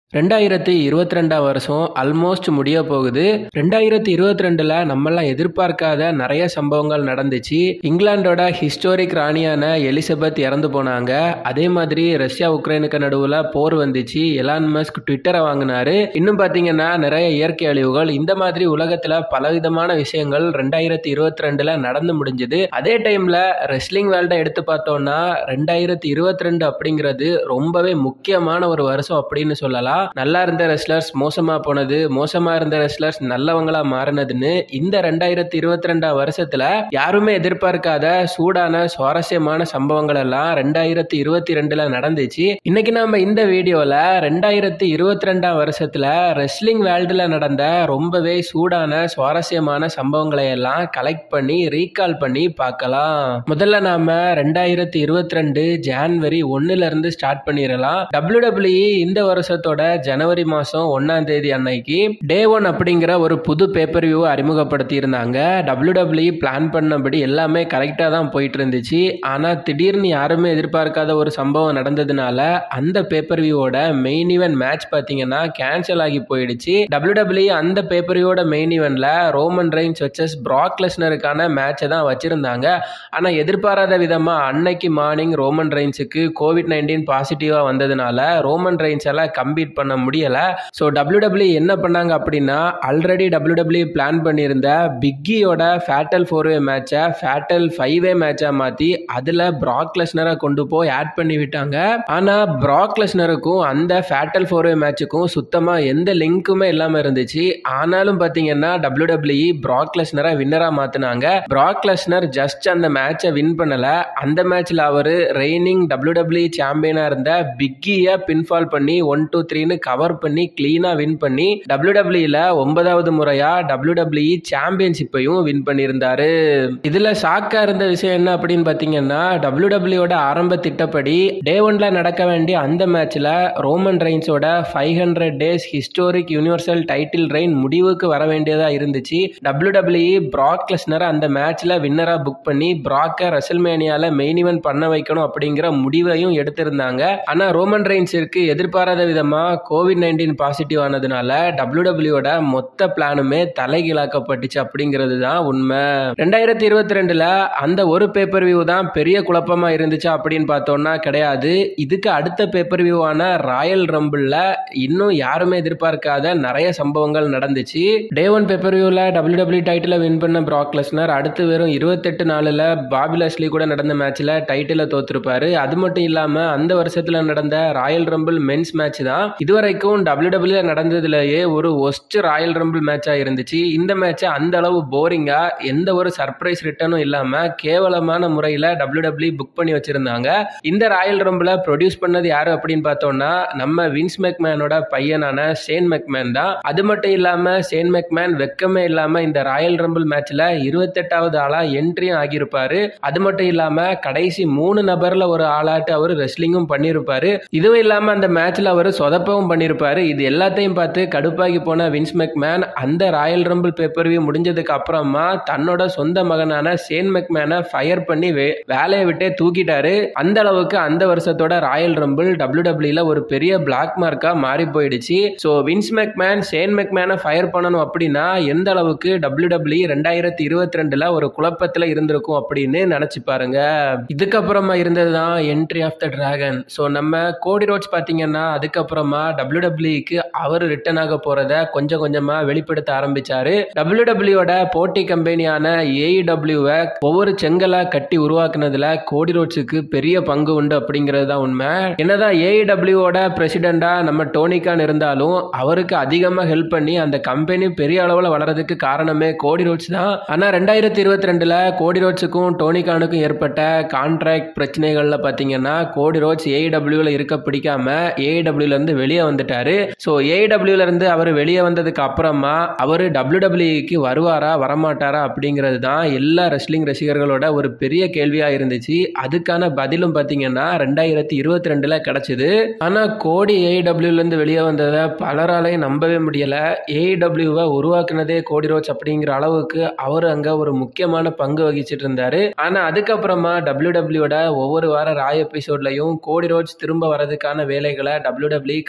ரெண்டாயிரத்தி இருபத்தி ரெண்டாம் வருஷம் ஆல்மோஸ்ட் முடிய போகுது ரெண்டாயிரத்தி இருபத்தி ரெண்டுல நம்மெல்லாம் எதிர்பார்க்காத நிறைய சம்பவங்கள் நடந்துச்சு இங்கிலாந்தோட ஹிஸ்டோரிக் ராணியான எலிசபெத் இறந்து போனாங்க அதே மாதிரி ரஷ்யா உக்ரைனுக்கு நடுவில் போர் வந்துச்சு எலான் மஸ்க் ட்விட்டரை வாங்கினாரு இன்னும் பார்த்தீங்கன்னா நிறைய இயற்கை அழிவுகள் இந்த மாதிரி உலகத்துல பலவிதமான விஷயங்கள் ரெண்டாயிரத்தி இருபத்தி ரெண்டுல நடந்து முடிஞ்சது அதே டைம்ல ரெஸ்லிங் வேர்ல்டை எடுத்து பார்த்தோம்னா ரெண்டாயிரத்தி இருபத்தி ரெண்டு அப்படிங்கிறது ரொம்பவே முக்கியமான ஒரு வருஷம் அப்படின்னு சொல்லலாம் நல்லா இருந்த ரெஸ்லர்ஸ் மோசமா போனது மோசமா இருந்த ரெஸ்லர்ஸ் நல்லவங்களா மாறினதுன்னு இந்த ரெண்டாயிரத்தி இருபத்தி ரெண்டாம் வருஷத்துல யாருமே எதிர்பார்க்காத சூடான சுவாரஸ்யமான சம்பவங்கள் எல்லாம் ரெண்டாயிரத்தி இருபத்தி ரெண்டுல நடந்துச்சு இன்னைக்கு நாம இந்த வீடியோல ரெண்டாயிரத்தி இருபத்தி ரெண்டாம் வருஷத்துல ரெஸ்லிங் வேர்ல்டுல நடந்த ரொம்பவே சூடான சுவாரஸ்யமான சம்பவங்களை எல்லாம் கலெக்ட் பண்ணி ரீகால் பண்ணி பார்க்கலாம் முதல்ல நாம ரெண்டாயிரத்தி இருபத்தி ரெண்டு ஜான்வரி ஒன்னுல இருந்து ஸ்டார்ட் பண்ணிடலாம் டபிள்யூ டபிள்யூ இந்த வருஷத்தோட ஜனவரி மாசம் ஒன்னாம் தேதி அன்னைக்கு டே ஒன் அப்படிங்கிற ஒரு புது பேப்பர் வியூ அறிமுகப்படுத்தி இருந்தாங்க டபிள்யூ டபிள்யூ பிளான் பண்ணபடி எல்லாமே கரெக்டா தான் போயிட்டு இருந்துச்சு ஆனா திடீர்னு யாருமே எதிர்பார்க்காத ஒரு சம்பவம் நடந்ததுனால அந்த பேப்பர் வியூவோட மெயின் ஈவென்ட் மேட்ச் பாத்தீங்கன்னா கேன்சல் ஆகி போயிடுச்சு டபிள்யூ டபிள்யூ அந்த பேப்பர் வியூவோட மெயின் ஈவென்ட்ல ரோமன் ரெயின்ஸ் வச்சஸ் பிராக் லெஸ்னருக்கான மேட்சை தான் வச்சிருந்தாங்க ஆனா எதிர்பாராத விதமா அன்னைக்கு மார்னிங் ரோமன் ரெயின்ஸுக்கு கோவிட் நைன்டீன் பாசிட்டிவா வந்ததுனால ரோமன் ரெயின்ஸ் எல்லாம் கம்பீட் பண்ண முடியல ஸோ டபிள்யூ டபிள்யூ என்ன பண்ணாங்க அப்படின்னா ஆல்ரெடி டபிள்யூ டபிள்யூ பிளான் பண்ணியிருந்த பிக்கியோட ஃபேட்டல் ஃபோர் வே மேட்சை ஃபேட்டல் ஃபைவ் வே மேட்சா மாற்றி அதில் பிராக் லெஸ்னரை கொண்டு போய் ஆட் பண்ணி விட்டாங்க ஆனால் பிராக் லெஸ்னருக்கும் அந்த ஃபேட்டல் ஃபோர் வே மேட்சுக்கும் சுத்தமாக எந்த லிங்க்குமே இல்லாமல் இருந்துச்சு ஆனாலும் பார்த்தீங்கன்னா டபிள்யூ டபிள்யூ பிராக் லெஸ்னரை வின்னராக மாற்றினாங்க பிராக் லெஸ்னர் ஜஸ்ட் அந்த மேட்சை வின் பண்ணலை அந்த மேட்ச்சில் அவர் ரெய்னிங் டபிள்யூ டபிள்யூ சாம்பியனாக இருந்த பிக்கியை பின்ஃபால் பண்ணி ஒன் டூ த்ரீன்னு கவர் பண்ணி கிளீனாக வின் பண்ணி டபிள்யூ டபிள்யூல ஒன்பதாவது முறையா டபிள்யூ டபிள்யூ சாம்பியன்ஷிப்பையும் வின் பண்ணியிருந்தாரு இதுல ஷாக்கா இருந்த விஷயம் என்ன அப்படின்னு பாத்தீங்கன்னா டபிள்யூ டபிள்யூட ஆரம்ப திட்டப்படி டே ஒன்ல நடக்க வேண்டிய அந்த மேட்ச்ல ரோமன் ரெயின்ஸோட five hundred days historic universal title reign முடிவுக்கு வர வேண்டியதா இருந்துச்சு டபிள்யூ டபிள்யூ பிராக் லெஸ்னரை அந்த மேட்ச்ல வின்னரா புக் பண்ணி பிராக்கை ரெசல்மேனியால மெயின் ஈவென்ட் பண்ண வைக்கணும் அப்படிங்கிற முடிவையும் எடுத்திருந்தாங்க ஆனா ரோமன் ரெயின்ஸிற்கு எதிர்பாராத விதமா கோவிட் நைன்டீன் பாசிட்டிவ் ஆனதுனால டபிள்யூ டபிள்யூட மொத்த பிளானுமே தலைகீழாக்கப்பட்டுச்சு அப்படிங்கிறது தான் உண்மை ரெண்டாயிரத்தி இருபத்தி ரெண்டுல அந்த ஒரு பேப்பர் வியூ தான் பெரிய குழப்பமா இருந்துச்சு அப்படின்னு பார்த்தோம்னா கிடையாது இதுக்கு அடுத்த பேப்பர் வியூவான ராயல் ரம்பிள்ல இன்னும் யாருமே எதிர்பார்க்காத நிறைய சம்பவங்கள் நடந்துச்சு டே ஒன் பேப்பர் வியூல டபிள்யூ டபிள்யூ டைட்டில வின் பண்ண பிராக் லெஸ்னர் அடுத்து வெறும் இருபத்தெட்டு நாளில் பாபி லஸ்லி கூட நடந்த மேட்ச்ல டைட்டில தோத்துருப்பாரு அது மட்டும் இல்லாம அந்த வருஷத்துல நடந்த ராயல் ரம்பிள் மென்ஸ் மேட்ச் தான் இதுவரைக்கும் டபிள்யூ டபிள்யூ நடந்ததுலயே ஒரு ஒஸ்ட் ராயல் ரம்பிள் மேட்சா இருந்துச்சு இந்த மேட்சை அந்த அளவு போரிங்கா எந்த ஒரு சர்ப்ரைஸ் ரிட்டர்னும் இல்லாம கேவலமான முறையில டபிள்யூ டபிள்யூ புக் பண்ணி வச்சிருந்தாங்க இந்த ராயல் ரம்பிள ப்ரொடியூஸ் பண்ணது யாரு அப்படின்னு பார்த்தோம்னா நம்ம வின்ஸ் மெக்மேனோட பையனான ஷேன் மெக்மேன் தான் அது மட்டும் இல்லாம ஷேன் மெக்மேன் வெக்கமே இல்லாம இந்த ராயல் ரம்பிள் மேட்ச்ல இருபத்தெட்டாவது ஆளா என்ட்ரியும் ஆகியிருப்பாரு அது மட்டும் இல்லாம கடைசி மூணு நபர்ல ஒரு ஆளாட்டு அவர் ரெஸ்லிங்கும் பண்ணியிருப்பாரு இதுவும் இல்லாம அந்த மேட்ச்ல அவர் சொதப்பவும் பண்ணியிருப்பாரு இது எல்லாத்தையும் பார்த்து கடுப்பாகி போன வின்ஸ் மெக்மேன் அந்த ராயல் ரம்பிள் பேப்பர் வியூ முடிஞ்சதுக்கு அப்புறமா தன்னோட சொந்த மகனான ஷேன் மெக்மேனை ஃபயர் பண்ணி வே- வேலையை விட்டே தூக்கிட்டாரு அந்த அளவுக்கு அந்த வருஷத்தோட ராயல் ரம்பிள் டபிள்யூ டபிள்யூல ஒரு பெரிய பிளாக் மார்க்கா மாறி போயிடுச்சு ஸோ வின்ஸ் மெக்மேன் ஷேன் மெக்மேனை ஃபயர் பண்ணணும் அப்படின்னா எந்த அளவுக்கு டபிள்யூ டபிள்யூ ரெண்டாயிரத்தி இருபத்தி ரெண்டுல ஒரு குழப்பத்துல இருந்திருக்கும் அப்படின்னு நினைச்சு பாருங்க இதுக்கப்புறமா இருந்தது தான் entry of the dragon so நம்ம கோடி ரோட்ஸ் பார்த்தீங்கன்னா அதுக்கப்புறமா டபிள்யூ டபிள்யூக்கு அவர் ரிட்டர்ன் ஆக போறத கொஞ்சம் கொஞ்சமா வெளிப்படுத்த ஆரம்பிச்சாரு டபிள்யூ டபிள்யூட போட்டி கம்பெனியான ஏஇடபிள்யூவை ஒவ்வொரு செங்கலா கட்டி உருவாக்குனதுல கோடி ரோட்ஸுக்கு பெரிய பங்கு உண்டு அப்படிங்கிறது தான் உண்மை என்னதான் ஏஇடபிள்யூவோட பிரசிடெண்டா நம்ம டோனிகான் இருந்தாலும் அவருக்கு அதிகமா ஹெல்ப் பண்ணி அந்த கம்பெனி பெரிய அளவுல வளர்றதுக்கு காரணமே கோடி ரோட்ஸ் தான் ஆனா ரெண்டாயிரத்தி இருபத்தி ரெண்டுல கோடி ரோட்ஸுக்கும் டோனிகானுக்கும் ஏற்பட்ட கான்ட்ராக்ட் பிரச்சனைகள்ல பாத்தீங்கன்னா கோடி ரோட்ஸ் ஏஇடபிள்யூல இருக்க பிடிக்காம ஏஇடபிள்யூல இருந்து வெளியே வந்துட்டாரு ஸோ ஏஇடபிள்யூல இருந்து அவர் வெளியே வந்ததுக்கு அப்புறமா அவர் டபிள்யூ டபிள்யூக்கு வருவாரா வரமாட்டாரா அப்படிங்கிறது தான் எல்லா ரெஸ்லிங் ரசிகர்களோட ஒரு பெரிய கேள்வியா இருந்துச்சு அதுக்கான பதிலும் பாத்தீங்கன்னா ரெண்டாயிரத்தி இருபத்தி ரெண்டுல கிடைச்சது ஆனா கோடி ஏஇடபிள்யூல இருந்து வெளியே வந்ததை பலராலையும் நம்பவே முடியல ஏஇடபிள்யூவை உருவாக்குனதே கோடி ரோட்ஸ் அப்படிங்கிற அளவுக்கு அவர் அங்க ஒரு முக்கியமான பங்கு வகிச்சிட்டு இருந்தாரு ஆனா அதுக்கப்புறமா டபிள்யூ டபிள்யூட ஒவ்வொரு வார ராய் எபிசோட்லயும் கோடி ரோட்ஸ் திரும்ப வரதுக்கான வேலைகளை டபிள்யூ டபிள்யூ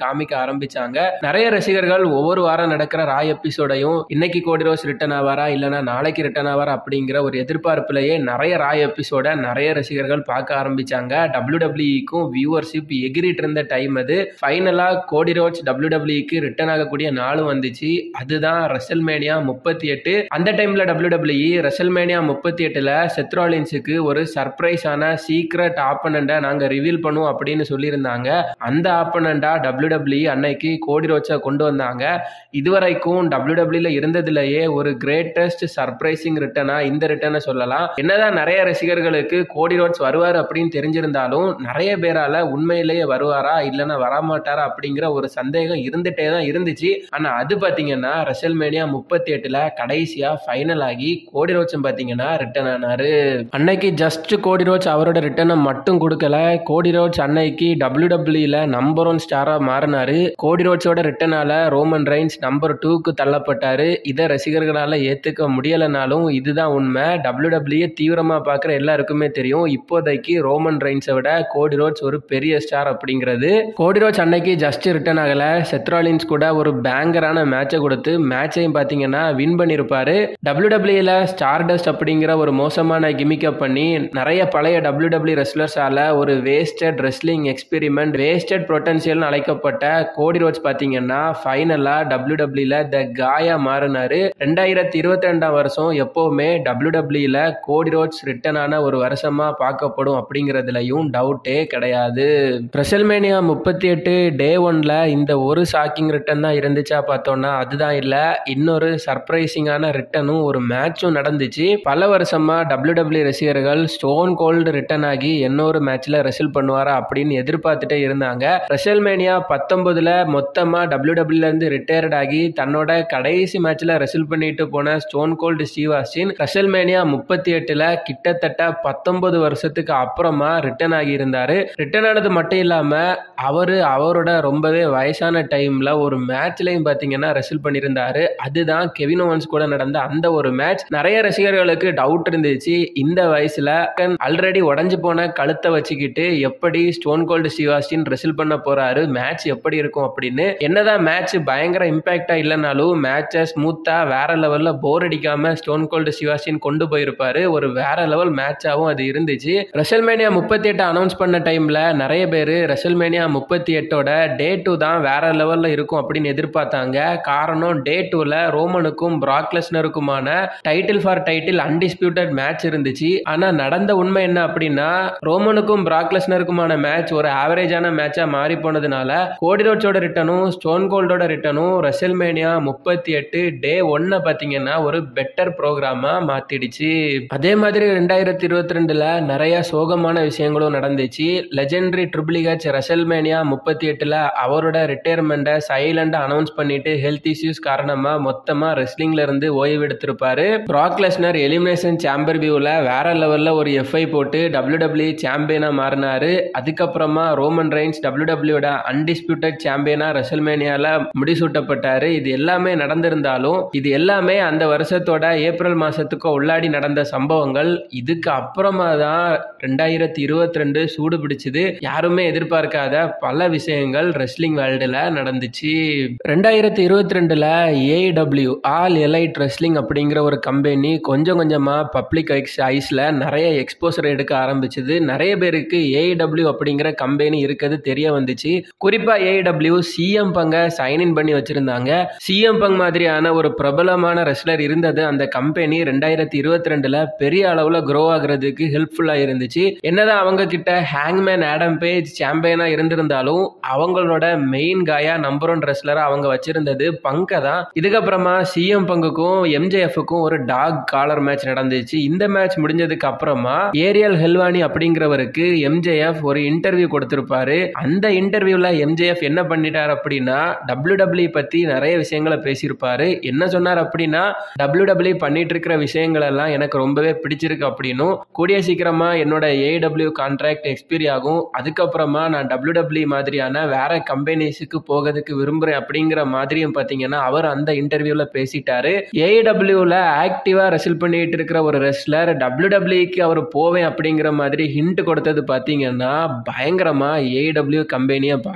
காமிக்க ஆரம்பிச்சாங்க நிறைய ரசிகர்கள் ஒவ்வொரு வாரம் நடக்கிற ராய் எபிசோடையும் இன்னைக்கு கோடி ரோஸ் ரிட்டர்ன் ஆவாரா இல்லைன்னா நாளைக்கு ரிட்டர்ன் ஆவாரா அப்படிங்கிற ஒரு எதிர்பார்ப்பிலேயே நிறைய ராய் எபிசோட நிறைய ரசிகர்கள் பார்க்க ஆரம்பிச்சாங்க டபிள்யூ டபிள்யூக்கும் வியூவர்ஷிப் எகிரிட்டு இருந்த டைம் அது ஃபைனலாக கோடி ரோட்ஸ் டபிள்யூ டபிள்யூக்கு ரிட்டர்ன் ஆகக்கூடிய நாளும் வந்துச்சு அதுதான் ரெசல்மேனியா முப்பத்தி எட்டு அந்த டைம்ல டபிள்யூ டபிள்யூ ரெசல்மேனியா முப்பத்தி எட்டுல செத்ராலின்ஸுக்கு ஒரு சர்ப்ரைஸான சீக்ரெட் ஆப்பனண்ட்டை நாங்க ரிவீல் பண்ணுவோம் அப்படின்னு சொல்லியிருந்தாங்க அந்த ஆப்பனண்டா டபிள்யூ டபிள்யூ அன்னைக்கு கோடி ரோட்ஸை கொண்டு வந்தாங்க இதுவரைக்கும் டபிள்யூ டபிள்யூல இருந்ததுலயே ஒரு கிரேட்டஸ்ட் சர்ப்ரைசிங் ரிட்டனா இந்த ரிட்டனை சொல்லலாம் என்னதான் நிறைய ரசிகர்களுக்கு கோடி ரோட்ஸ் வருவார் அப்படின்னு தெரிஞ்சிருந்தாலும் நிறைய பேரால உண்மையிலேயே வருவாரா இல்லைன்னா வரமாட்டாரா அப்படிங்கிற ஒரு சந்தேகம் இருந்துட்டே தான் இருந்துச்சு ஆனா அது பாத்தீங்கன்னா ரெசல்மேனியா முப்பத்தி எட்டுல கடைசியா ஃபைனல் ஆகி கோடி ரோட்ஸும் பாத்தீங்கன்னா ரிட்டர்ன் ஆனாரு அன்னைக்கு ஜஸ்ட் கோடி ரோட்ஸ் அவரோட ரிட்டர்னை மட்டும் கொடுக்கல கோடி ரோட்ஸ் அன்னைக்கு டபிள்யூ டபிள்யூல நம்பர் ஒன் ஸ்டாரா மாறினாரு கோடி ரோட்ஸோட ரிட்டர்னால ரோமன் ரைன்ஸ் நம்பர் டூக்கு தள்ளப்பட்டாரு இதை ரசிகர்களால ஏத்துக்க முடியலனாலும் இதுதான் உண்மை டபிள்யூ டபிள்யூ தீவிரமா பார்க்குற எல்லாருக்குமே தெரியும் இப்போதைக்கு ரோமன் ரைன்ஸை விட கோடி ரோட்ஸ் ஒரு பெரிய ஸ்டார் அப்படிங்கிறது கோடி ரோட்ஸ் அன்னைக்கு ஜஸ்ட் ரிட்டர்ன் ஆகல செத்ராலின்ஸ் கூட ஒரு பேங்கரான மேட்சை கொடுத்து மேட்சையும் பார்த்தீங்கன்னா வின் பண்ணியிருப்பாரு டபிள்யூ டபிள்யூல ஸ்டார் டஸ்ட் அப்படிங்கிற ஒரு மோசமான கிமிக்கை பண்ணி நிறைய பழைய டபிள்யூ டபிள்யூ ரெஸ்லர்ஸால ஒரு வேஸ்டட் ரெஸ்லிங் எக்ஸ்பெரிமெண்ட் வேஸ்டட் பொட்டன்ஷியல்னு அழைக்கப்பட்ட கோடி ரோட்ஸ் பார்த்தீங்கன்னா ஃபைனலாக டபிள்யூ டபிள்யூல த காயா மாறினாரு ரெண்டாயிரத்தி இருபத்தி ரெண்டாம் வருஷம் எப்போவுமே டபிள்யூ டபிள்யூல கோடி ரோட்ஸ் ரிட்டர்ன் ஆன ஒரு வருஷமா பார்க்கப்படும் அப்படிங்கிறதுலையும் டவுட்டே கிடையாது ரெசல்மேனியா முப்பத்தி எட்டு டே ஒன்ல இந்த ஒரு ஷாக்கிங் ரிட்டன் தான் இருந்துச்சா பார்த்தோம்னா அதுதான் இல்லை இன்னொரு சர்ப்ரைசிங்கான ரிட்டனும் ஒரு மேட்சும் நடந்துச்சு பல வருஷமா டபிள்யூ டபிள்யூ ரசிகர்கள் ஸ்டோன் கோல்டு ரிட்டன் ஆகி இன்னொரு மேட்ச்ல ரெசில் பண்ணுவாரா அப்படின்னு எதிர்பார்த்துட்டே இருந்தாங்க ரெசல்மேனியா பத்தொன்பதுல மொத்தமா டபிள்யூ டபிள்யூல இருந்து ரிட்டையர்ட் ஆகி தன்னோட கடைசி மேட்ச்ல ரெசில் பண்ணிட்டு போன ஸ்டோன் கோல்டு ஸ்டீவாஸ்டின் ரெசல்மேனியா முப்பத்தி எட்டுல கிட்டத்தட்ட பத்தொன்பது வருஷத்துக்கு அப்புறமா ரிட்டர்ன் ஆகி இருந்தாரு ரிட்டர்ன் ஆனது மட்டும் இல்லாம அவரு அவரோட ரொம்பவே வயசான டைம்ல ஒரு மேட்ச்லயும் பாத்தீங்கன்னா ரெசில் பண்ணியிருந்தாரு அதுதான் கெவின் ஓவன்ஸ் கூட நடந்த அந்த ஒரு மேட்ச் நிறைய ரசிகர்களுக்கு டவுட் இருந்துச்சு இந்த வயசுல ஆல்ரெடி உடஞ்சு போன கழுத்தை வச்சுக்கிட்டு எப்படி ஸ்டோன் கோல்டு ஸ்டீவாஸ்டின் ரெசில் பண்ண போறாரு மேட்ச் எப்படி இருக்கும் அப்படின்னு என்னதான் மேட்ச் பயங்கர இம்பாக்டா இல்லைனாலும் மேட்சை ஸ்மூத்தா வேற லெவல்ல போர் அடிக்காம ஸ்டோன் கோல்டு சிவாஸ்டின் கொண்டு போயிருப்பாரு ஒரு வேற லெவல் மேட்சாகவும் அது இருந்துச்சு ரெசல்மேனியா முப்பத்தி எட்டு அனௌன்ஸ் பண்ண டைம்ல நிறைய பேர் ரெசல்மேனியா முப்பத்தி எட்டோட டே டூ தான் வேற லெவல்ல இருக்கும் அப்படின்னு எதிர்பார்த்தாங்க காரணம் டே டூல ரோமனுக்கும் பிராக்லெஸ்னருக்குமான title for title undisputed match இருந்துச்சு ஆனா நடந்த உண்மை என்ன அப்படின்னா ரோமனுக்கும் பிராக்லெஸ்னருக்குமான மேட்ச் ஒரு ஆவரேஜான மேட்சா மாறி போனதுனால கோடி ரோட்ஸோட ரிட்டனும் ஸ்டோன் கோல்டோட ரிட்டனும் ரெசல்மேனியா முப்பத்தி எட்டு டே ஒன்னை பார்த்தீங்கன்னா ஒரு பெட்டர் ப்ரோக்ராமா மாத்திடுச்சு அதே மாதிரி ரெண்டாயிரத்தி இருபத்தி ரெண்டுல நிறைய சோகமான விஷயங்களும் நடந்துச்சு லெஜெண்டரி ட்ரிபிள் ஹெச் ரெசல்மேனியா முப்பத்தி எட்டுல அவரோட ரிட்டையர்மெண்ட்டை சைலண்டா அனௌன்ஸ் பண்ணிட்டு ஹெல்த் இஷ்யூஸ் காரணமா மொத்தமா ரெஸ்லிங்ல இருந்து ஓய்வு எடுத்திருப்பாரு பிராக் லெஸ்னர் எலிமினேஷன் சாம்பர் வியூல வேற லெவல்ல ஒரு எஃப்ஐ போட்டு டபிள்யூ டபிள்யூ சாம்பியனா மாறினாரு அதுக்கப்புறமா ரோமன் ரைன்ஸ் டபிள்யூ டபிள்யூட அன்டிஸ்பியூட்டட் சாம்பியனா ரெசல்மேனியால முடிசூட்டப்பட்டாரு இது எல்லாமே நடந்திருந்தாலும் இது எல்லாமே அந்த வருஷத்தோட ஏப்ரல் மாசத்துக்கு உள்ளாடி நடந்த சம்பவங்கள் இதுக்கு அப்புறமா தான் ரெண்டாயிரத்தி இருபத்தி ரெண்டு சூடு பிடிச்சது யாருமே எதிர்பார்க்காத பல விஷயங்கள் ரெஸ்லிங் வேர்ல்டுல நடந்துச்சு ரெண்டாயிரத்தி இருபத்தி ரெண்டுல ஏடபிள்யூ ஆல் எலைட் ரெஸ்லிங் அப்படிங்கிற ஒரு கம்பெனி கொஞ்சம் கொஞ்சமா பப்ளிக் ஐஸ்ல நிறைய எக்ஸ்போசர் எடுக்க ஆரம்பிச்சது நிறைய பேருக்கு ஏடபிள்யூ அப்படிங்கிற கம்பெனி இருக்கிறது தெரிய வந்துச்சு குறிப்பா ஏடபிள்யூ சிஎம் பங்க சைன்இன் பண்ணி வச்சிருந்தாங்க சிஎம் பங் மாதிரியான ஒரு பிரபலமான ரெஸ்லர் இருந்தது அந்த கம்பெனி ரெண்டாயிரத்தி இருபத்தி ரெண்டுல பெரிய அளவுல க்ரோ ஆகுறதுக்கு ஹெல்ப்ஃபுல்லா இருந்துச்சு என்னதான் அவங்க கிட்ட ஹேங்மேன் ஆடம் பேஜ் சாம்பியனா இருந்திருந்தாலும் அவங்களோட மெயின் காயா நம்பர் ஒன் ரெஸ்லரா அவங்க வச்சிருந்தது பங்க தான் இதுக்கப்புறமா சிஎம் பங்குக்கும் எம்ஜேஎஃப்க்கும் ஒரு டாக் காலர் மேட்ச் நடந்துச்சு இந்த மேட்ச் முடிஞ்சதுக்கு அப்புறமா ஏரியல் ஹெல்வானி அப்படிங்கிறவருக்கு எம்ஜேஎஃப் ஒரு இன்டர்வியூ கொடுத்திருப்பாரு அந்த இன்டர்வியூல எம்ஜேஎஃப் என்ன பண்ணிட்டார் அப்படின்னா டபிள்யூ டபிள்யூ பத்தி நிறைய விஷயங்களை பேசியிருப்பாரு என்ன சொன்னார் அப்படின்னா டபிள்யூ டபிள்யூ பண்ணிட்டு இருக்கிற விஷயங்கள் எல்லாம் எனக்கு ரொம்பவே பிடிச்சிருக்கு அப்படின்னும் கூடிய சீக்கிரமா என்னோட ஏடபிள்யூ கான்ட்ராக்ட் எக்ஸ்பீரி ஆகும் அதுக்கப்புறமா நான் டபிள்யூ டபிள்யூ மாதிரியான வேற கம்பெனிஸுக்கு போகிறதுக்கு விரும்புறேன் அப்படிங்கிற மாதிரியும் பார்த்தீங்கன்னா அவர் அந்த இன்டர்வியூல பேசிட்டாரு ஏடபிள்யூல ஆக்டிவா ரெசில் பண்ணிட்டு இருக்கிற ஒரு ரெஸ்லர் டபிள்யூ டபிள்யூக்கு அவர் போவேன் அப்படிங்கிற மாதிரி ஹிண்ட் கொடுத்தது பார்த்தீங்கன்னா பயங்கரமா ஏடபிள்யூ கம்பெனியை பாதிச்சுது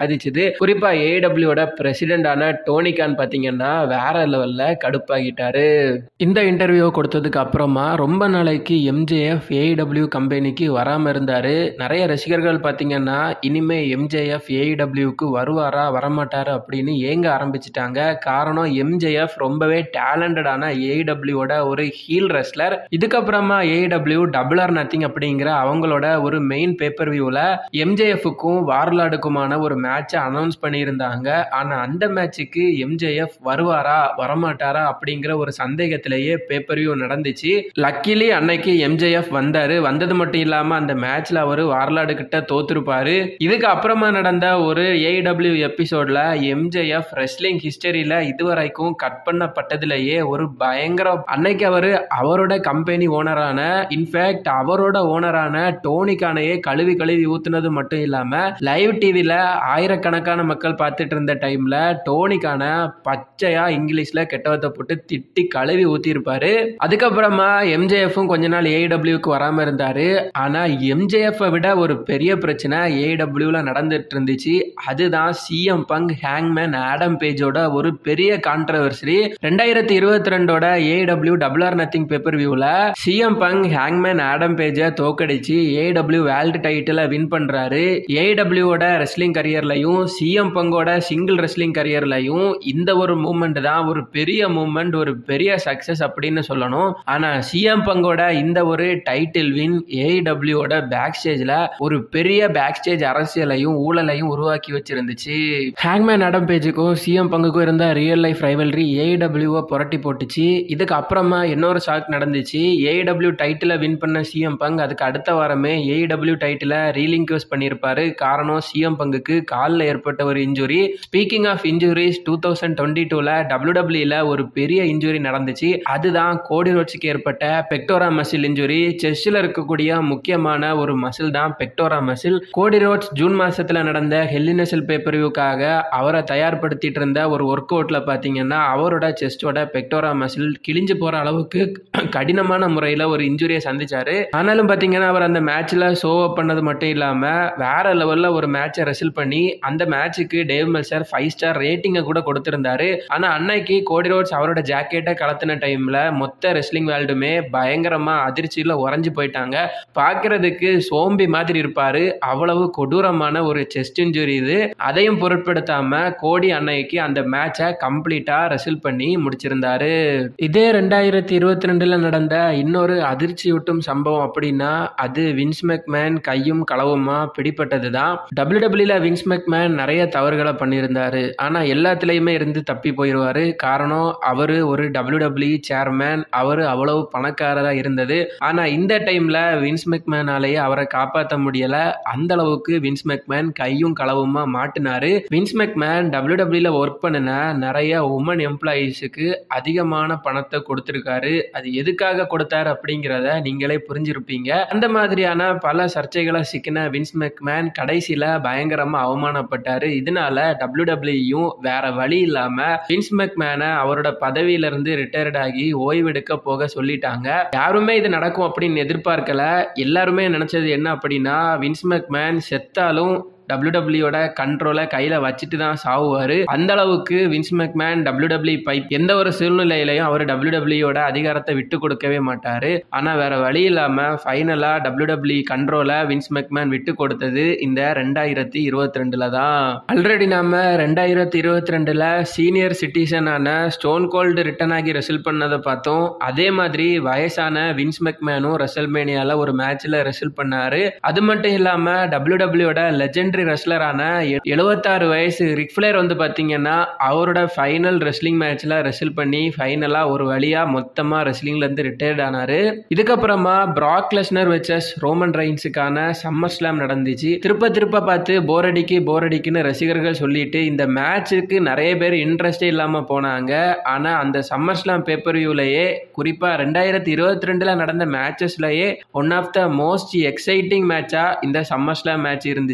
குறிப்பா ஏடபிள்யூட பிரசிடென்டான டோனிகான் பாத்தீங்கன்னா வேற லெவல்ல கடுப்பாகிட்டாரு இந்த இன்டர்வியூ கொடுத்ததுக்கு அப்புறமா ரொம்ப நாளைக்கு எம்ஜேஎஃப் ஏடபிள்யூ கம்பெனிக்கு வராம இருந்தாரு நிறைய ரசிகர்கள் பாத்தீங்கன்னா இனிமே எம்ஜேஎஃப் ஏடபிள்யூக்கு வருவாரா வரமாட்டாரு அப்படின்னு ஏங்க ஆரம்பிச்சிட்டாங்க காரணம் எம்ஜேஎஃப் ரொம்பவே டேலண்டடான ஏடபிள்யூட ஒரு ஹீல் ரெஸ்லர் இதுக்கப்புறமா ஏடபிள்யூ டபுள் ஆர் நத்திங் அப்படிங்கிற அவங்களோட ஒரு மெயின் பேப்பர் வியூவில் எம்ஜேஎஃப்க்கும் வார்லாடுக்குமான ஒரு மேட்சை அனௌன்ஸ் பண்ணியிருந்தாங்க ஆனால் அந்த மேட்சுக்கு எம்ஜேஎஃப் வருவாரா வரமாட்டாரா அப்படிங்கிற ஒரு சந்தேகத்திலேயே பேப்பர் வியூ நடந்துச்சு லக்கிலி அன்னைக்கு எம்ஜேஎஃப் வந்தார் வந்தது மட்டும் இல்லாமல் அந்த மேட்ச்சில் அவர் வார்லாடு கிட்ட தோத்துருப்பாரு இதுக்கு அப்புறமா நடந்த ஒரு ஏடபிள்யூ எபிசோட்ல எம்ஜேஎஃப் ரெஸ்லிங் ஹிஸ்டரியில இதுவரைக்கும் கட் பண்ணப்பட்டதுலேயே ஒரு பயங்கர அன்னைக்கு அவர் அவரோட கம்பெனி ஓனரான இன்ஃபேக்ட் அவரோட ஓனரான டோனிக்கானையே கழுவி கழுவி ஊத்துனது மட்டும் இல்லாம லைவ் டிவில ஆயிரக்கணக்கான மக்கள் பார்த்துட்டு இருந்த டைம்ல டோனிக்கான பச்சையா இங்கிலீஷ்ல கெட்டவத்தை போட்டு திட்டி கழுவி ஊத்திருப்பாரு அதுக்கப்புறமா எம்ஜேஎஃப்பும் கொஞ்ச நாள் ஏடபிள்யூக்கு வராம இருந்தாரு ஆனா எம்ஜேஎஃப் விட ஒரு பெரிய பிரச்சனை ஏடபிள்யூல நடந்துட்டு இருந்துச்சு அதுதான் சிஎம் பங்க் ஹேங்மேன் ஆடம் பேஜோட ஒரு பெரிய கான்ட்ரவர்சி ரெண்டாயிரத்தி இருபத்தி ரெண்டோட ஏடபிள்யூ டபுள் ஆர் நத்திங் பேப்பர் வியூல சிஎம் பங்க் ஹேங்மேன் ஆடம் பேஜை தோக்கடிச்சு ஏடபிள்யூ வேர்ல்டு டைட்டிலை வின் பண்றாரு ஏடபிள்யூவோட ரெஸ்லிங் கரியர்லையும் சிஎம் பங்கோட சிங்கிள் ரெஸ்லிங் கரியர்லையும் இந்த ஒரு மூமெண்ட் தான் ஒரு பெரிய மூமெண்ட் ஒரு பெரிய சக்சஸ் அப்படின்னு சொல்லணும் ஆனா சிஎம் பங்கோட இந்த ஒரு டைட்டில் வின் ஏடபிள்யூவோட பேக் ஸ்டேஜ்ல ஒரு பெரிய பேக் ஸ்டேஜ் அரசியலையும் ஊழலையும் உருவாக்கி வச்சிருந்துச்சு ஹேங்மேன் அடம் பேஜுக்கும் சிஎம் பங்குக்கும் இருந்த ரியல் லைஃப் ரைவல்ரி ஏடபிள்யூவை புரட்டி போட்டுச்சு இதுக்கு அப்புறமா இன்னொரு ஷாக் நடந்துச்சு ஏடபிள்யூ டைட்டிலை வின் பண்ண சிஎம் பங்க் அதுக்கு அடுத்த வாரமே ஏடபிள்யூ டைட்டிலை ரீலிங்க்யூஸ் பண்ணியிருப்பாரு காரணம் சிஎம் பங்குக்கு காலில் ஏற்பட்ட ஒரு injury speaking of injuries two thousand twenty டூவில் டபிள்யூடபிள்யூல ஒரு பெரிய இன்ஜுரி நடந்துச்சு அதுதான் கோடி ரோட்ஸுக்கு ஏற்பட்ட பெக்டோரா மசில் இன்ஜுரி செஸ்ஸில் இருக்கக்கூடிய முக்கியமான ஒரு மசில் தான் pectoral muscle Cody Rhodes June மாசத்துல நடந்த ஹெல்லினசல் பேப்பர்வியூக்காக அவரை தயார்படுத்திட்டு இருந்த ஒரு ஒர்க் அவுட்ல பாத்தீங்கன்னா அவரோட செஸ்டோட பெக்டோரா மசில் கிழிஞ்சு போற அளவுக்கு கடினமான முறையில் ஒரு இன்ஜுரியை சந்திச்சாரு ஆனாலும் பார்த்தீங்கன்னா அவர் அந்த மேட்ச்ல ஷோ அப் பண்ணது மட்டும் இல்லாமல் வேற லெவலில் ஒரு மேட்சை ரெசில் பண்ணி அந்த மேட்சுக்கு டேவ் மெல்சர் ஃபைவ் ஸ்டார் ரேட்டிங்கை கூட கொடுத்திருந்தாரு ஆனால் அன்னைக்கு கோடி ரோட்ஸ் அவரோட ஜாக்கெட்டை கலத்தின டைமில் மொத்த ரெஸ்லிங் வேர்ல்டுமே பயங்கரமாக அதிர்ச்சியில் உறைஞ்சு போயிட்டாங்க பார்க்கறதுக்கு சோம்பி மாதிரி இருப்பாரு அவ்வளவு கொடூரமான ஒரு செஸ்ட் இன்ஜுரி இது அதையும் பொருட்படுத்தாம கோடி அன்னைக்கு அந்த மேட்சை கம்ப்ளீட்டா ரெசில் பண்ணி முடிச்சிருந்தாரு இதே ரெண்டாயிரத்தி இருபத்தி ரெண்டுல நடந்த இன்னொரு அதிர்ச்சியூட்டும் சம்பவம் அப்படின்னா அது வின்ஸ் மெக்மேன் கையும் களவுமா பிடிப்பட்டது தான் டபிள்யூடபிள்யூல வின்ஸ் மெக்மேன் நிறைய தவறுகளை பண்ணியிருந்தாரு ஆனா எல்லாத்துலயுமே இருந்து தப்பி போயிடுவாரு காரணம் அவரு ஒரு டபிள்யூடபிள்யூ சேர்மேன் அவரு அவ்வளவு பணக்காரரா இருந்தது ஆனா இந்த டைம்ல வின்ஸ் மெக்மேனாலேயே அவரை காப்பாற்ற முடியல அந்த அளவுக்கு வின்ஸ் மெக்மேன் கையும் களவுமா மாட்டினாரு வின்ஸ் மெக்மேன் டபிள்யூடபிள்யூல ஒர்க் பண்ணின நிறைய உமன் எம்ப்ளாயீஸுக்கு அதிகமான பணத்தை கொடுத்திருக்காரு அது எதுக்காக கொடுத்தாரு அப்படிங்கிறத நீங்களே புரிஞ்சிருப்பீங்க அந்த மாதிரியான பல சர்ச்சைகளை சிக்கின வின்ஸ் மெக்மேன் கடைசியில பயங்கரமா அவமானப்பட்டாரு இதனால டபிள்யூடபிள்யூயும் வேற வழி இல்லாம வின்ஸ் மெக்மேனை அவரோட பதவியில இருந்து ரிட்டையர்ட் ஆகி ஓய்வெடுக்க போக சொல்லிட்டாங்க யாருமே இது நடக்கும் அப்படின்னு எதிர்பார்க்கல எல்லாருமே நினைச்சது என்ன அப்படின்னா வின்ஸ் மெக்மேன் செத்தாலும் டபிள்யூடபிள்யூட கண்ட்ரோலை கையில் வச்சுட்டு தான் சாவுவார் அந்த அளவுக்கு வின்ஸ் மெக்மேன் டபிள்யூடபிள்யூ பைப் எந்த ஒரு சூழ்நிலையிலையும் அவர் டபிள்யூடபிள்யூட அதிகாரத்தை விட்டு கொடுக்கவே மாட்டார் ஆனால் வேற வழி இல்லாமல் ஃபைனலாக டபிள்யூடபிள்யூ கண்ட்ரோலை வின்ஸ் மெக்மேன் விட்டு கொடுத்தது இந்த ரெண்டாயிரத்தி இருபத்தி ரெண்டில் தான் ஆல்ரெடி நாம ரெண்டாயிரத்தி இருபத்தி ரெண்டில் சீனியர் சிட்டிசனான ஸ்டோன் கோல்டு ரிட்டன் ஆகி ரெசில் பண்ணதை பார்த்தோம் அதே மாதிரி வயசான வின்ஸ் மெக்மேனும் ரெசல்மேனியாவில் ஒரு மேட்ச்சில் ரெசில் பண்ணாரு அது மட்டும் இல்லாமல் டபிள்யூடபிள்யூட லெஜெண்ட் லெஜெண்டரி ரெஸ்லரான எழுபத்தாறு வயசு ரிக்ஃப்ளேர் வந்து பார்த்தீங்கன்னா அவரோட ஃபைனல் ரெஸ்லிங் மேட்ச்சில் ரெஸ்ல் பண்ணி ஃபைனலாக ஒரு வழியாக மொத்தமாக ரெஸ்லிங்லேருந்து ரிட்டையர்ட் ஆனார் இதுக்கப்புறமா பிராக் லெஸ்னர் வெச்சஸ் ரோமன் ரைன்ஸுக்கான சம்மர் ஸ்லாம் நடந்துச்சு திருப்ப திருப்ப பார்த்து போர் அடிக்கு போர் அடிக்குன்னு ரசிகர்கள் சொல்லிட்டு இந்த மேட்ச்சுக்கு நிறைய பேர் இன்ட்ரெஸ்டே இல்லாமல் போனாங்க ஆனால் அந்த சம்மர் ஸ்லாம் பேப்பர் வியூலையே குறிப்பாக ரெண்டாயிரத்தி இருபத்தி ரெண்டில் நடந்த மேட்சஸ்லயே one of the most exciting மேட்சாக இந்த சம்மர் ஸ்லாம் மேட்ச் இருந்துச்சு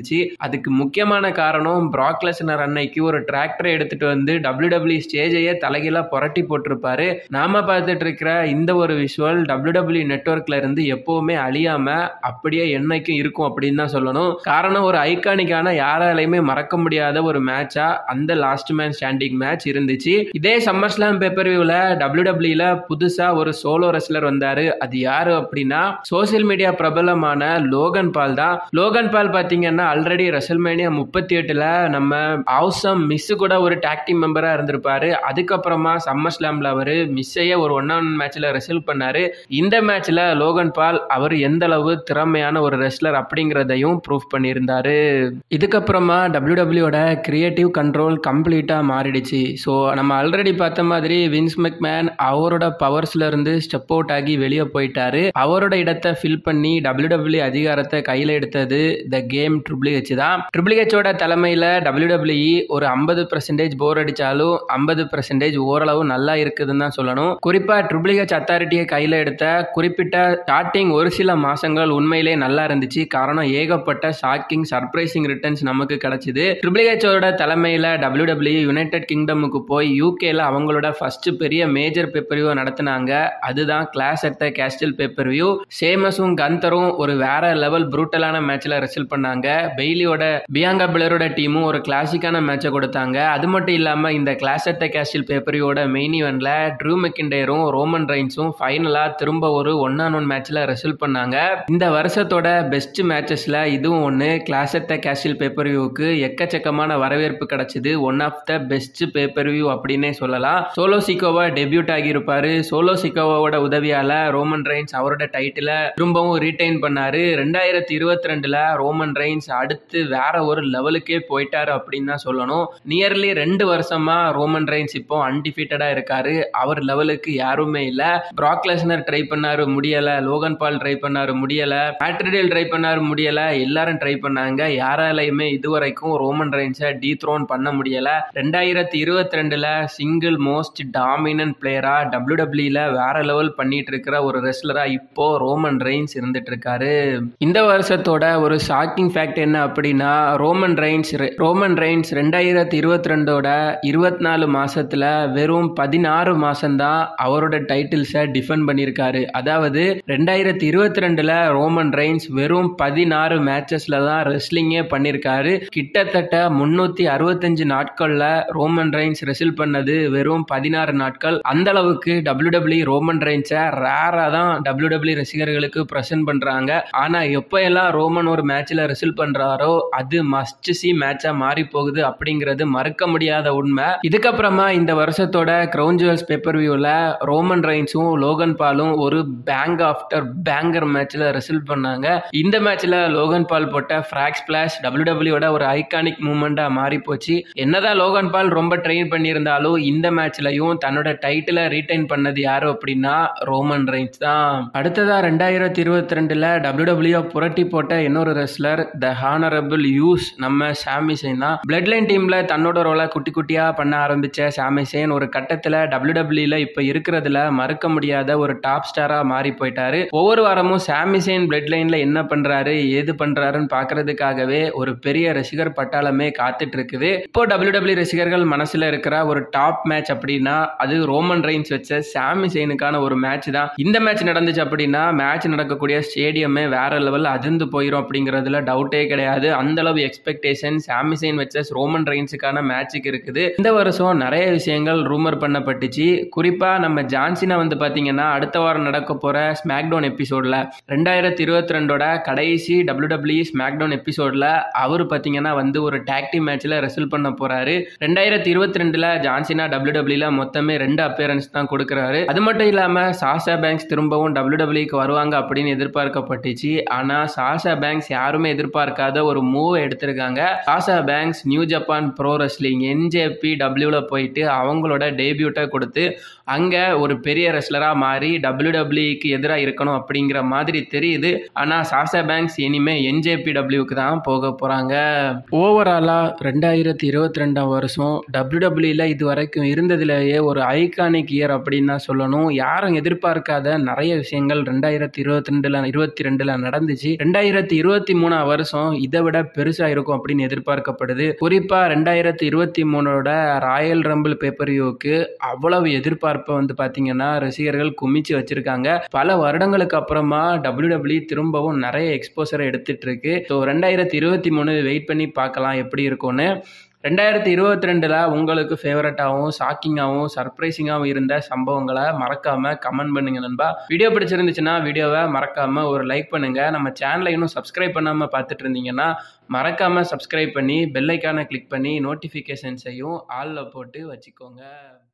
அதுக்கு முக்கியமான காரணம் பிராக் லெஸ்னர் அன்னைக்கு ஒரு டிராக்டரை எடுத்துட்டு வந்து டபிள்யூ ஸ்டேஜையே தலைகீழா புரட்டி போட்டிருப்பாரு நாம பார்த்துட்டு இருக்கிற இந்த ஒரு விஷுவல் டபிள்யூ நெட்ஒர்க்ல இருந்து எப்பவுமே அழியாம அப்படியே என்னைக்கும் இருக்கும் அப்படின்னு தான் சொல்லணும் காரணம் ஒரு ஐகானிக்கான யாராலையுமே மறக்க முடியாத ஒரு மேட்சா அந்த லாஸ்ட் மேன் ஸ்டாண்டிங் மேட்ச் இருந்துச்சு இதே சம்மர் ஸ்லாம் பேப்பர் வியூல டபிள்யூ புதுசா ஒரு சோலோ ரெஸ்லர் வந்தாரு அது யாரு அப்படின்னா சோசியல் மீடியா பிரபலமான லோகன் பால் தான் லோகன் பால் பாத்தீங்கன்னா ஆல்ரெடி ரெசல்மேனியா முப்பத்தி எட்டுல நம்ம ஆவ்சம் மிஸ் கூட ஒரு டாக்டிங் மெம்பரா இருந்திருப்பாரு அதுக்கப்புறமா சம்மர் ஸ்லாம்ல அவரு மிஸ்ஸையே ஒரு ஒன் ஆன் மேட்ச்ல ரெசல் பண்ணாரு இந்த மேட்ச்ல லோகன் பால் அவர் எந்த அளவு திறமையான ஒரு ரெஸ்லர் அப்படிங்கிறதையும் ப்ரூவ் பண்ணியிருந்தாரு இதுக்கப்புறமா டபிள்யூடபிள்யூட கிரியேட்டிவ் கண்ட்ரோல் கம்ப்ளீட்டாக மாறிடுச்சு ஸோ நம்ம ஆல்ரெடி பார்த்த மாதிரி வின்ஸ் மெக்மேன் அவரோட பவர்ஸ்ல இருந்து ஸ்டெப் அவுட் ஆகி வெளியே போயிட்டாரு அவரோட இடத்தை ஃபில் பண்ணி டபிள்யூடபிள்யூ அதிகாரத்தை கையில் எடுத்தது த கேம் ட்ரிபிள் ஹெச் தான் ட்ரிபிள் ஹெச்சோட தலைமையில் டபிள்யூடபிள்யூ ஒரு ஐம்பது பர்சன்டேஜ் போர் அடித்தாலும் ஐம்பது பர்சன்டேஜ் ஓரளவு நல்லா இருக்குதுன்னு தான் சொல்லணும் குறிப்பாக ட்ரிபிள் ஹெச் அத்தாரிட்டியை கையில் எடுத்த குறிப்பிட்ட ஸ்டார்டிங் ஒரு சில மாசங்கள் உண்மையிலே நல்லா இருந்துச்சு காரணம் ஏகப்பட்ட ஷாக்கிங் சர்ப்ரைசிங் ரிட்டர்ன்ஸ் நமக்கு கிடைச்சிது ட்ரிபிள் ஹெச்சோட தலைமையில் டபிள்யூ டபிள்யூ யுனைடெட் கிங்டமுக்கு போய் யூகேல அவங்களோட ஃபர்ஸ்ட் பெரிய மேஜர் பேப்பர்வியூ நடத்தினாங்க அதுதான் Clash at the Castle pay-per-view சேமஸும் கந்தரும் ஒரு வேற லெவல் ப்ரூட்டலான மேட்ச்ல ரெசல் பண்ணாங்க பெய்லியோட பியாங்கா பிளரோட டீமும் ஒரு கிளாசிக்கான மேட்சை கொடுத்தாங்க அது மட்டும் இல்லாம இந்த கிளாஸ் அட் த கேஸ்டில் பேப்பர்வியூட மெயின் ஈவெண்ட்ல ட்ரூ மெக்கிண்டேரும் ரோமன் ரைன்ஸும் ஃபைனலா திரும்ப ஒரு ஒன் ஆன் ஒன் மேட்ச்ல ரெசல் பண்ணாங்க இந்த வருஷத்தோட பெஸ்ட் மேட்சஸ்ல இதுவும் ஒன்று கிளாஸ் அட் த கேஷில் பேப்பர் வியூக்கு எக்கச்சக்கமான வரவேற்பு கிடைச்சது one of the best pay-per-view அப்படின்னே சொல்லலாம் சோலோ சிக்கோவா டெபியூட் ஆகியிருப்பாரு சோலோ சிக்கோவோட உதவியால ரோமன் ரைன்ஸ் அவரோட டைட்டில திரும்பவும் ரீடைன் பண்ணாரு ரெண்டாயிரத்தி இருபத்தி ரெண்டுல ரோமன் ரைன்ஸ் அடுத்து வேற ஒரு லெவலுக்கே போயிட்டாரு அப்படின்னு தான் சொல்லணும் நியர்லி ரெண்டு வருஷமா ரோமன் ரைன்ஸ் இப்போ அன்டிஃபீட்டடா இருக்காரு அவர் லெவலுக்கு யாருமே இல்ல பிராக் லெஸ்னர் ட்ரை பண்ணாரு முடியல லோகன் பால் ட்ரை பண்ணாரு முடியல பேட்ரிடேல் ட்ரை பண்ணாரு முடியல எல்லாரும் ட்ரை பண்ணாங்க யாராலையுமே இதுவரைக்கும் ரோமன் ரைன்ஸை டீத்ரோன் பண்ண முடியல ரெண்டாயிரத்தி இருபத்தி ரெண்டுல சிங்கிள் மோஸ்ட் டாமினன்ட் பிளேயரா டபிள்யூ டபிள்யூல வேற லெவல் பண்ணிட்டு இருக்கிற ஒரு ரெஸ்லரா இப்போ ரோமன் ரெயின்ஸ் இருந்துட்டு இருக்காரு இந்த வருஷத்தோட ஒரு ஷாக்கிங் ஃபேக்ட் என்ன அப்படின்னா ரோமன் ரெயின்ஸ் ரோமன் ரெயின்ஸ் ரெண்டாயிரத்தி இருபத்தி ரெண்டோட இருபத்தி நாலு மாசத்துல வெறும் பதினாறு மாசம்தான் அவரோட டைட்டில்ஸை டிஃபெண்ட் பண்ணியிருக்காரு அதாவது ரெண்டாயிரத்தி இருபத்தி ரெண்டுல ரோமன் ரெயின்ஸ் வெறும் பதினாறு மேட்சஸ்ல தான் ரெஸ்லிங்கே பண்ணியிருக்காரு கிட்டத்தட்ட முன்னூத்தி அறுபத்தஞ்சு நாட்கள்ல ரோமன் ரெயின்ஸ் ரெசில் பண்ணது வெறும் பதினாறு நாட்கள் அந்த அளவுக்கு டபிள்யூ டபிள்யூ ரோமன் ரெயின்ஸை ரேரா தான் டபிள்யூ டபிள்யூ ரசிகர்களுக்கு ப்ரெசென்ட் பண்றாங்க ஆனா எப்போ எல்லாம் ரோமன் ஒரு மேட்ச்ல ரெசில் பண்றாரோ அது மஸ்ட் சி மேட்சா மாறி போகுது அப்படிங்கிறது மறுக்க முடியாத உண்மை இதுக்கப்புறமா இந்த வருஷத்தோட கிரவுன் ஜுவல்ஸ் பேப்பர் வியூல ரோமன் ரெயின்ஸும் லோகன் பாலும் ஒரு பேங்க் ஆஃப்டர் பேங்கர் மேட்ச்ல ரெசில் பண்ணாங்க இந்த மேட்ச்ல லோகன் பால் போட்ட ஃபிராக் ஸ்பிளாஷ் டபிள்யூ டபிள்யூட ஒரு ஐகானிக் மூமெண்டா மாறி போச்சு என்னதான் லோகன் பால் ரொம்ப ட்ரெயின் பண்ணியிருந்தாலும் இந்த மேட்ச்லயும் தன்னோட டைட்டிலை ரீடைன் பண்ணது யாரு அப்படின்னா ரோமன் ரெயின்ஸ் தான் அடுத்ததா ரெண்டாயிரத்தி இருபத்தி ரெண்டுல டபிள்யூ டபிள்யூ புரட்டி போட்ட இன்னொரு ரெஸ்லர் த ஹானரபிள் யூஸ் நம்ம சாமிசேன் தான் பிளட் லைன் டீம்ல தன்னோட ரோலை குட்டி குட்டியா பண்ண ஆரம்பிச்ச சாமிசேன் ஒரு கட்டத்துல டபிள்யூ டபிள்யூல இப்ப இருக்கிறதுல மறுக்க முடியாத ஒரு டாப் ஸ்டாரா மாறி போயிட்டாரு ஒவ்வொரு வாரமும் சாமிசேன் பிளட் லைன்ல என்ன பண்றாரு ஏது பண்றாருன்னு பாக்குறதுக்காகவே ஒரு பெரிய ரசிகர் பட்டாளமே காத்துட்டு இருக்குது இப்போ டபிள்யூ டபிள்யூ ரசிகர்கள் மனசுல இருக்கிற ஒரு டாப் மேட்ச் அப்படின்னா அது ரோமன் ரெயின்ஸ் வச்ச சாமி செயினுக்கான ஒரு மேட்ச் தான் இந்த மேட்ச் நடந்துச்சு அப்படின்னா மேட்ச் நடக்கக்கூடிய ஸ்டேடியமே வேற லெவல் அதிர்ந்து போயிடும் அப்படிங்கிறதுல டவுட்டே கிடையாது அந்த அளவு எக்ஸ்பெக்டேஷன் சாமி செயின் வச்ச ரோமன் ரெயின்ஸுக்கான மேட்சுக்கு இருக்குது இந்த வருஷம் நிறைய விஷயங்கள் ரூமர் பண்ணப்பட்டுச்சு குறிப்பா நம்ம ஜான்சினா வந்து பாத்தீங்கன்னா அடுத்த வாரம் நடக்க போற ஸ்மாக்டவுன் எபிசோட்ல ரெண்டாயிரத்தி இருபத்தி ரெண்டோட கடைசி டபிள்யூ டபிள்யூ ஸ்மாக்டவுன் எபிசோட்ல அவர் பாத்தீங்கன்னா வந்து ஒரு டாக்டி மேட்ச்ல ரெசல் பண்ண போறாரு ரெண்டாயிரத்தி இருபத்தி ரெண்டுல ஜான்சினா டபிள்யூ டபிள்யூல மொத்தமே ரெண்டு அப்பியரன்ஸ் தான் கொடுக்குறாரு அது மட்டும் இல்லாம சாசா பேங்க்ஸ் திரும்பவும் டபிள்யூ டபிள்யூக்கு வருவாங்க அப்படின்னு எதிர்பார்க்கப்பட்டுச்சு ஆனா சாசா பேங்க்ஸ் யாருமே எதிர்பார்க்காத ஒரு மூவ் எடுத்திருக்காங்க Sasha Banks New Japan Pro Wrestling NJP டபிள்யூல போயிட்டு அவங்களோட டெபியூட்டை கொடுத்து அங்க ஒரு பெரிய ரெஸ்லரா மாறி டபிள்யூ டபிள்யூக்கு எதிராக இருக்கணும் அப்படிங்கிற மாதிரி தெரியுது ஆனா சாசா பேங்க்ஸ் இனிமே என்ஜேபி டபிள்யூக்கு தான் போக போறாங்க ஓவராலா ரெண்டாயிரத்தி இருபத்தி ரெண்டாம் வருஷம் டபிள்யூ டபிள்யூல இது வரைக்கும் இருந்ததுலேயே ஒரு ஐகானிக் இயர் அப்படின்னு தான் சொல்லணும் யாரும் எதிர்பார்க்காத நிறைய விஷயங்கள் ரெண்டாயிரத்தி இருபத்தி ரெண்டுல இருபத்தி ரெண்டுல நடந்துச்சு ரெண்டாயிரத்தி இருபத்தி மூணாம் வருஷம் இதை விட பெருசாக இருக்கும் அப்படின்னு எதிர்பார்க்கப்படுது குறிப்பாக ரெண்டாயிரத்தி இருபத்தி மூணோட ராயல் ரம்பிள் பேப்பரியோவுக்கு அவ்வளவு எதிர்பார்ப்பை வந்து பார்த்தீங்கன்னா ரசிகர்கள் குமிச்சு வச்சிருக்காங்க பல வருடங்களுக்கு அப்புறமா டபிள்யூ திரும்பவும் நிறைய எக்ஸ்போசரை எடுத்துட்டு இருக்கு ஸோ ரெண்டாயிரத்தி இருபத்தி மூணு வெயிட் பண்ணி பார்க்கலாம் எப்படி இருக்கும்னு ரெண்டாயிரத்தி இருபத்தி ரெண்டில் உங்களுக்கு ஃபேவரட்டாகவும் ஷாக்கிங்காகவும் சர்ப்ரைசிங்காகவும் இருந்த சம்பவங்களை மறக்காமல் கமெண்ட் பண்ணுங்க நண்பா வீடியோ பிடிச்சிருந்துச்சுன்னா வீடியோவை மறக்காமல் ஒரு லைக் பண்ணுங்கள் நம்ம சேனலை இன்னும் சப்ஸ்கிரைப் பண்ணாமல் பார்த்துட்டு இருந்தீங்கன்னா மறக்காமல் சப்ஸ்கிரைப் பண்ணி பெல்லைக்கான கிளிக் பண்ணி நோட்டிஃபிகேஷன்ஸையும் ஆளில் போட்டு வச்சுக்கோங்க